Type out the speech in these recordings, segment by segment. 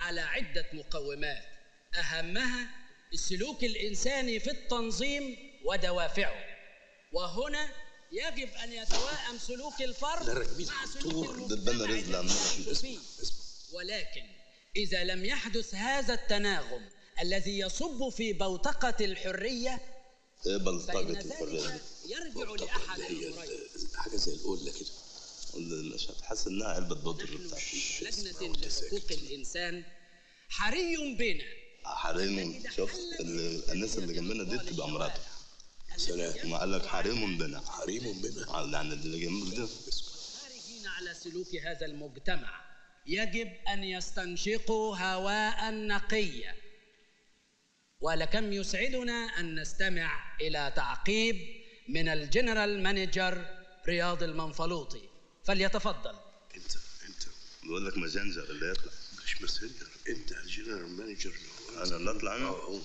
على عدة مقومات أهمها السلوك الإنساني في التنظيم ودوافعه وهنا يجب أن يتوائم سلوك الفرد لا راكبين مع سلوك الدكتور، ده البنا المجتمع رزق الذي عمال يعيش اسمع، فيه. اسمع. ولكن إذا لم يحدث هذا التناغم الذي يصب في بوتقة الحرية ايه فإن بلطجة ذلك الحرية يرجع لأحد هي الأمرين حاجة زي القلة كده مش حاسس انها علبة بودر نحن بتاعت في لجنة لحقوق الإنسان حري بنا حريم شفت ال- الناس اللي جنبنا دي تبقى مراته سلام ما قال لك حريم بنا حريم بنا يعني اللي جنبك ده خارجين على سلوك هذا المجتمع يجب أن يستنشقوا هواء نقيا ولكم يسعدنا أن نستمع إلى تعقيب من الجنرال مانجر رياض المنفلوطي فليتفضل انت انت بقول لك مجنجر اللي يطلع مش مسنجر انت الجنرال مانجر انا اللي اطلع انا اه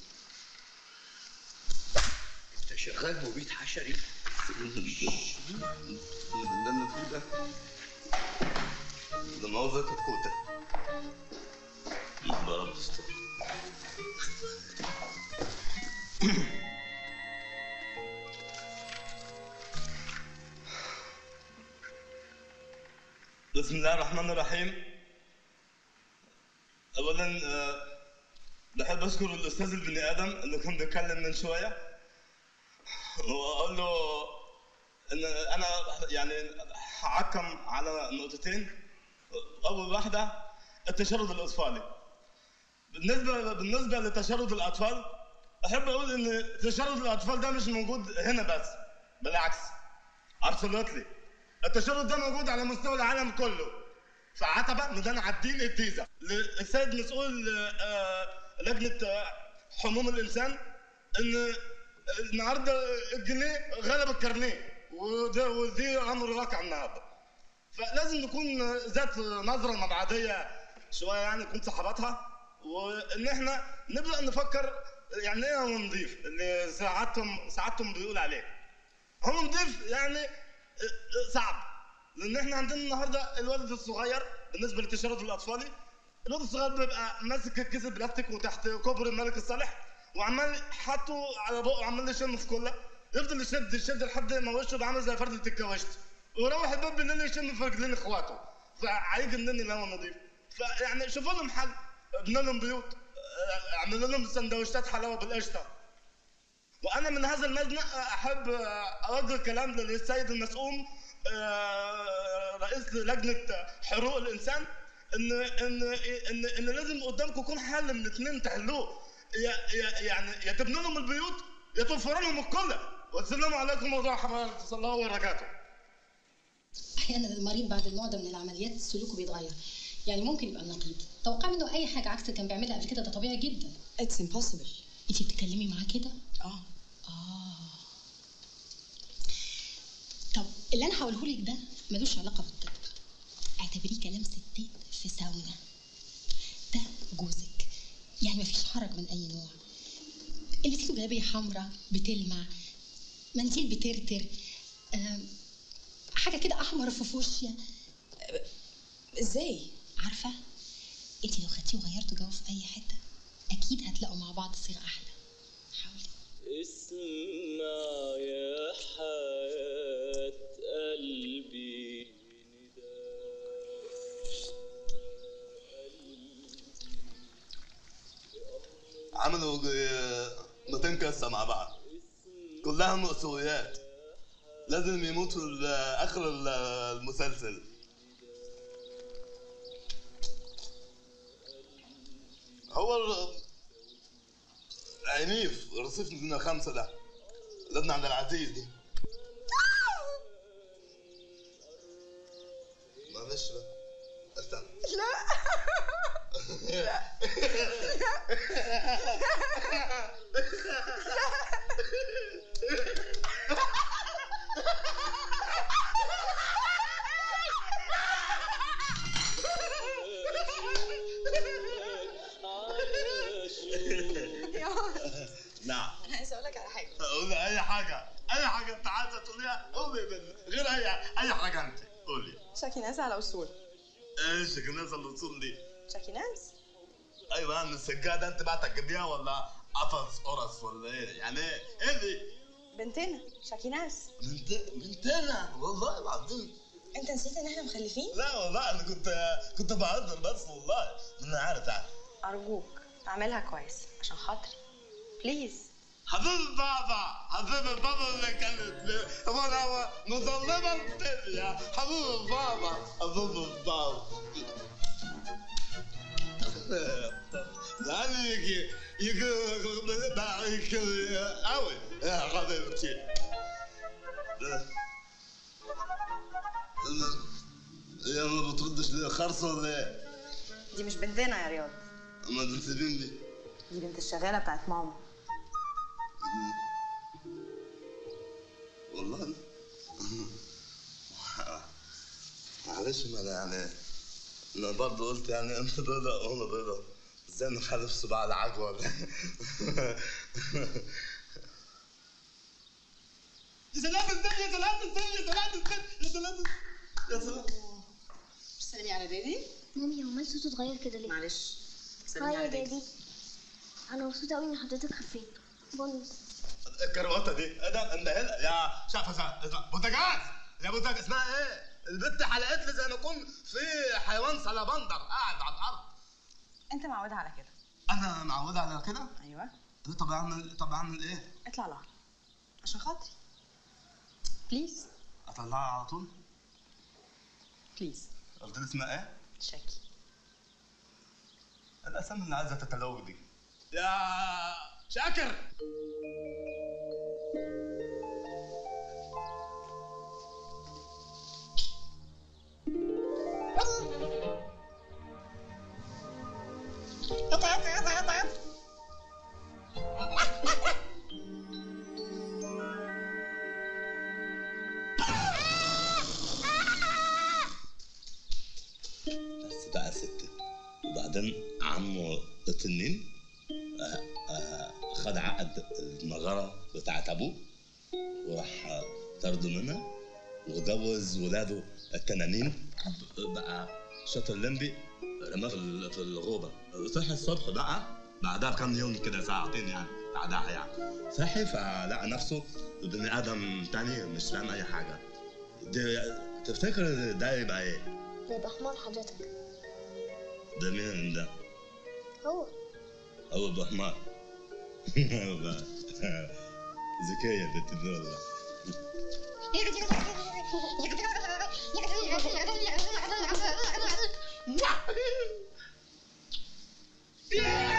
انت شغال مبيد حشري اللي انا فيه ده ده موزة كتكوتة ضرب استر بسم الله الرحمن الرحيم اولا آه، بحب اشكر الاستاذ البني ادم اللي كان بيتكلم من شويه واقول له ان انا يعني هعكم على نقطتين اول واحده التشرد الاطفالي بالنسبه بالنسبه لتشرد الاطفال احب اقول ان تشرد الاطفال ده مش موجود هنا بس بالعكس ابسولوتلي التشرد ده موجود على مستوى العالم كله في عتبه ميدان عابدين الجيزه للسيد مسؤول آه، لجنه آه، حموم الانسان ان النهارده الجنيه غلب الكارنيه وده ودي امر واقع النهارده فلازم نكون ذات نظره مبعديه شويه يعني نكون صحاباتها وان احنا نبدا نفكر يعني ايه هو نضيف اللي ساعتهم ساعتهم بيقول عليه هو نضيف يعني صعب لان احنا عندنا النهارده الولد الصغير بالنسبه للتشرد الاطفالي الولد الصغير بيبقى ماسك الكيس البلاستيك وتحت كوبري الملك الصالح وعمال حاطه على بقه وعمال يشم في كله يفضل يشد يشد لحد ما وشه بقى عامل زي فردة الكاوشت ويروح الباب بالليل يشم في رجلين اخواته فهيجي منين اللي هو نضيف فيعني شوفوا لهم حل ابنوا لهم بيوت اه، اعملوا لهم سندوتشات حلاوه بالقشطه وانا من هذا المبنى احب اوجه كلام للسيد المسؤول آه، رئيس لجنه حقوق الانسان ان ان ان ان لازم قدامكم يكون حل من الاثنين تحلوه يا- يا- يعني يا تبنوا لهم البيوت يا توفروا لهم الكله والسلام عليكم ورحمه الله وبركاته احيانا المريض بعد النوع ده من العمليات سلوكه بيتغير يعني ممكن يبقى نقيض توقع منه اي حاجه عكس اللي كان بيعملها قبل كده ده طبيعي جدا اتس امبوسيبل انتي بتتكلمي معاه كده اه طب اللي انا هقوله لك ده ملوش علاقه بالطب اعتبريه كلام ستات في ساونا ده جوزك يعني مفيش حرج من اي نوع البسي له جلابيه حمراء بتلمع منديل بترتر آم، حاجه كده احمر في فوشيا ازاي عارفه انت لو خدتيه وغيرتوا جو في اي حته اكيد هتلاقوا مع بعض صيغه احلى حاولي اسمع يا حياة قلبي عملوا ج- 200 قصه مع بعض كلها مأساويات لازم يموتوا ال- اخر ال- المسلسل هو ال- عنيف رصيف لنا خمسه ده لازم عند العزيز دي معلش بقى استنى نعم انا عايزه اقول لك على حاجه قولي اي حاجه اي حاجه انت عايزه تقوليها قولي من غير اي اي حاجه انت قولي شاكي ناس على اصول ايش الناس اللي تصل دي شاكي ناس ايوه انا السجاده انت بقى تجيبيها ولا قفص قرص ولا ايه يعني ايه ايه دي بنتنا شاكيناس بنت بنتنا والله العظيم انت نسيت ان احنا مخلفين لا والله انا كنت كنت بهزر بس والله انا عارف عارف ارجوك اعملها كويس عشان خاطري بليز حبيب بابا حبيب بابا اللي كانت وانا مظلمه الدنيا حبيب بابا حبيب بابا يعني يجي يجي معك قوي يا حبيبتي يا ما بتردش ليه خرص ولا ايه؟ دي مش بنتنا يا رياض ما تنسبين لي دي بنت الشغاله بتاعت ماما والله معلش ما انا يعني انا برضه قلت يعني انت بيضة وانا بيضة ازاي نخلف صباع العجوة ولا يا سلام ازاي يا سلام ازاي يا سلام ازاي يا سلام يا سلام سلمي على دادي مامي هو مال صوته اتغير كده ليه؟ معلش هاي سلمي يا على دادي دادي انا مبسوطة قوي ان حضرتك خفيت بونس الكروته دي ايه ده انت هلا يا شاف بوتاجاز يا بوتاجاز اسمها ايه؟ البت حلقت لي زي ما يكون في حيوان سلبندر قاعد على الارض انت معودها على كده انا معود على كده ايوه طب اعمل طب اعمل ايه؟ اطلع لها عشان خاطري بليز اطلعها على طول؟ بليز قلت لي اسمها ايه؟ شاكي الاسامي اللي عايزه تتلوج دي يا شاكر بس بقى ستة وبعدين عمه التنين آه، آه، خد عقد المغارة بتاعت أبوه وراح آه، طرده منها وجوز ولاده التنانين بقى شاطر الليمبي رماه في ال- في الغوبة صحي الصبح بقى بعدها بكام يوم كده ساعتين يعني بعدها يعني صحي فلقى نفسه بني آدم تاني مش فاهم أي حاجة دي تفتكر ده يبقى إيه؟ يبقى حمار حضرتك ده مين ده؟ هو هو ابو حمار ذكية بنت دي والله Yeah!